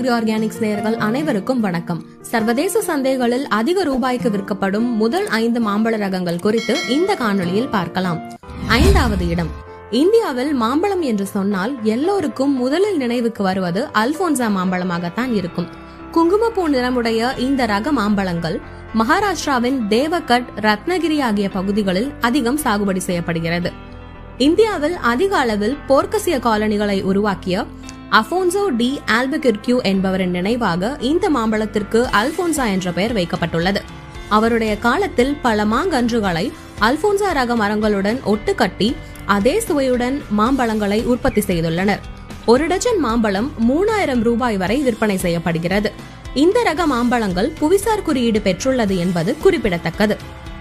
agri organics நேயர்கள் அனைவருக்கும் வணக்கம் சர்வதேச சந்தைகளில் அதிக ரூபாய்க்கு விற்கப்படும் முதல் ஐந்து மாம்பழ ரகங்கள் குறித்து இந்த காணொளியில் பார்க்கலாம் ஐந்தாவது இடம் இந்தியாவில் மாம்பழம் என்று சொன்னால் எல்லோருக்கும் முதலில் நினைவுக்கு வருவது அல்போன்சா மாம்பழமாகத்தான் இருக்கும் குங்குமப்பூ நிறமுடைய இந்த ரக மாம்பழங்கள் மகாராஷ்டிராவின் தேவகட் ரத்னகிரி ஆகிய பகுதிகளில் அதிகம் சாகுபடி செய்யப்படுகிறது இந்தியாவில் அதிக அளவில் போர்க்கசிய காலனிகளை உருவாக்கிய அஃபோன்சோ டி ஆல்பகிர்கியூ என்பவரின் நினைவாக இந்த மாம்பழத்திற்கு அல்போன்சா என்ற பெயர் வைக்கப்பட்டுள்ளது அவருடைய காலத்தில் பல மாங்கன்றுகளை அல்போன்சா ரக மரங்களுடன் ஒட்டுக்கட்டி அதே சுவையுடன் மாம்பழங்களை உற்பத்தி செய்துள்ளனர் ஒரு டஜன் மாம்பழம் மூணாயிரம் ரூபாய் வரை விற்பனை செய்யப்படுகிறது இந்த ரக மாம்பழங்கள் புவிசார் குறியீடு பெற்றுள்ளது என்பது குறிப்பிடத்தக்கது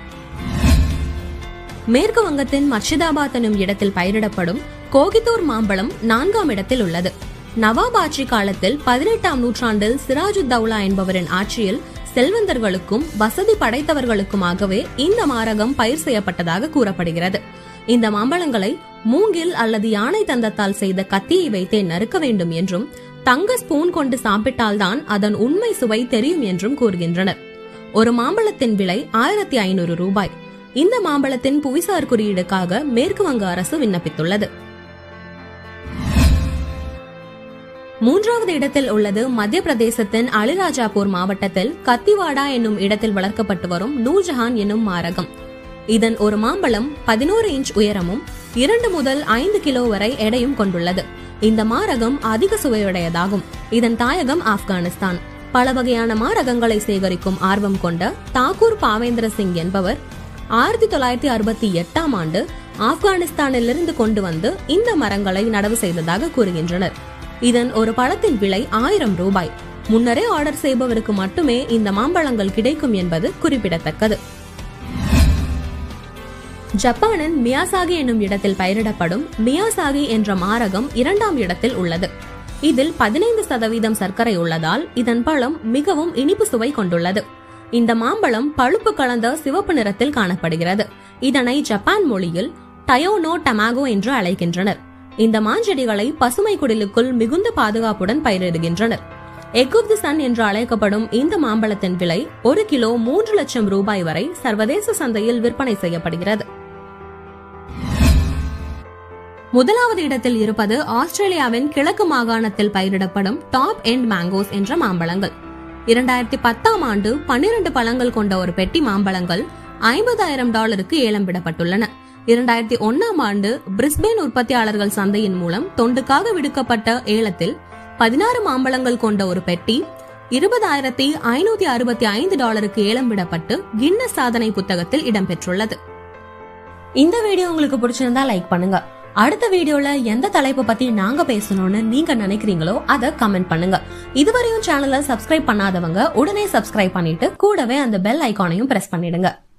மேற்கு வங்கத்தின் மர்ஷிதாபாத் எனும் இடத்தில் பயிரிடப்படும் கோகித்தூர் மாம்பழம் நான்காம் இடத்தில் உள்ளது நவாப் ஆட்சி காலத்தில் பதினெட்டாம் நூற்றாண்டில் சிராஜுத்தௌலா என்பவரின் ஆட்சியில் செல்வந்தர்களுக்கும் வசதி படைத்தவர்களுக்குமாகவே இந்த மாரகம் பயிர் செய்யப்பட்டதாக கூறப்படுகிறது இந்த மாம்பழங்களை மூங்கில் அல்லது யானை தந்தத்தால் செய்த கத்தியை வைத்தே நறுக்க வேண்டும் என்றும் தங்க ஸ்பூன் கொண்டு சாப்பிட்டால்தான் அதன் உண்மை சுவை தெரியும் என்றும் கூறுகின்றனர் ஒரு மாம்பழத்தின் விலை ஆயிரத்தி ஐநூறு ரூபாய் இந்த மாம்பழத்தின் புவிசார் குறியீடுக்காக மேற்கு வங்க அரசு விண்ணப்பித்துள்ளது மூன்றாவது இடத்தில் உள்ளது மத்திய பிரதேசத்தின் அலிராஜாபூர் மாவட்டத்தில் கத்திவாடா என்னும் இடத்தில் வளர்க்கப்பட்டு வரும் நூர்ஜஹான் என்னும் மாரகம் இதன் ஒரு மாம்பழம் பதினோரு இன்ச் உயரமும் இரண்டு முதல் ஐந்து கிலோ வரை எடையும் கொண்டுள்ளது இந்த மாரகம் அதிக சுவையுடையதாகும் இதன் தாயகம் ஆப்கானிஸ்தான் பல வகையான மாரகங்களை சேகரிக்கும் ஆர்வம் கொண்ட தாக்கூர் பாவேந்திர சிங் என்பவர் ஆயிரத்தி தொள்ளாயிரத்தி அறுபத்தி எட்டாம் ஆண்டு ஆப்கானிஸ்தானிலிருந்து கொண்டு வந்து இந்த மரங்களை நடவு செய்ததாக கூறுகின்றனர் இதன் ஒரு பழத்தின் விலை ஆயிரம் ரூபாய் முன்னரே ஆர்டர் செய்பவருக்கு மட்டுமே இந்த மாம்பழங்கள் கிடைக்கும் என்பது குறிப்பிடத்தக்கது ஜப்பானின் மியாசாகி என்னும் இடத்தில் பயிரிடப்படும் மியாசாகி என்ற மாரகம் இரண்டாம் இடத்தில் உள்ளது இதில் பதினைந்து சதவீதம் சர்க்கரை உள்ளதால் இதன் பழம் மிகவும் இனிப்பு சுவை கொண்டுள்ளது இந்த மாம்பழம் பழுப்பு கலந்த சிவப்பு நிறத்தில் காணப்படுகிறது இதனை ஜப்பான் மொழியில் டயோனோ டமாகோ என்று அழைக்கின்றனர் இந்த மாஞ்செடிகளை பசுமை குடிலுக்குள் மிகுந்த பாதுகாப்புடன் பயிரிடுகின்றனர் எக் ஆஃப் தி சன் என்று அழைக்கப்படும் இந்த மாம்பழத்தின் விலை ஒரு கிலோ மூன்று லட்சம் ரூபாய் வரை சர்வதேச சந்தையில் விற்பனை செய்யப்படுகிறது முதலாவது இடத்தில் இருப்பது ஆஸ்திரேலியாவின் கிழக்கு மாகாணத்தில் பயிரிடப்படும் டாப் எண்ட் மேங்கோஸ் என்ற மாம்பழங்கள் இரண்டாயிரத்தி பத்தாம் ஆண்டு பன்னிரண்டு பழங்கள் கொண்ட ஒரு பெட்டி மாம்பழங்கள் ஐம்பதாயிரம் டாலருக்கு ஏலம் விடப்பட்டுள்ளன இரண்டாயிரத்தி ஒன்னாம் ஆண்டு பிரிஸ்பேன் உற்பத்தியாளர்கள் சந்தையின் மூலம் தொண்டுக்காக விடுக்கப்பட்ட ஏலத்தில் பதினாறு மாம்பழங்கள் கொண்ட ஒரு பெட்டி இருபதாயிரத்தி ஐநூத்தி அறுபத்தி ஐந்து டாலருக்கு ஏலம் விடப்பட்டு கின்னஸ் சாதனை புத்தகத்தில் இடம்பெற்றுள்ளது இந்த வீடியோ உங்களுக்கு பிடிச்சிருந்தா லைக் பண்ணுங்க அடுத்த வீடியோல எந்த தலைப்பை பத்தி நாங்க பேசணும்னு நீங்க நினைக்கிறீங்களோ அதை கமெண்ட் பண்ணுங்க இதுவரையும் சேனலை சப்ஸ்கிரைப் பண்ணாதவங்க உடனே சப்ஸ்கிரைப் பண்ணிட்டு கூடவே அந்த பெல் ஐகானையும் பிரஸ் பண்ணிடுங்க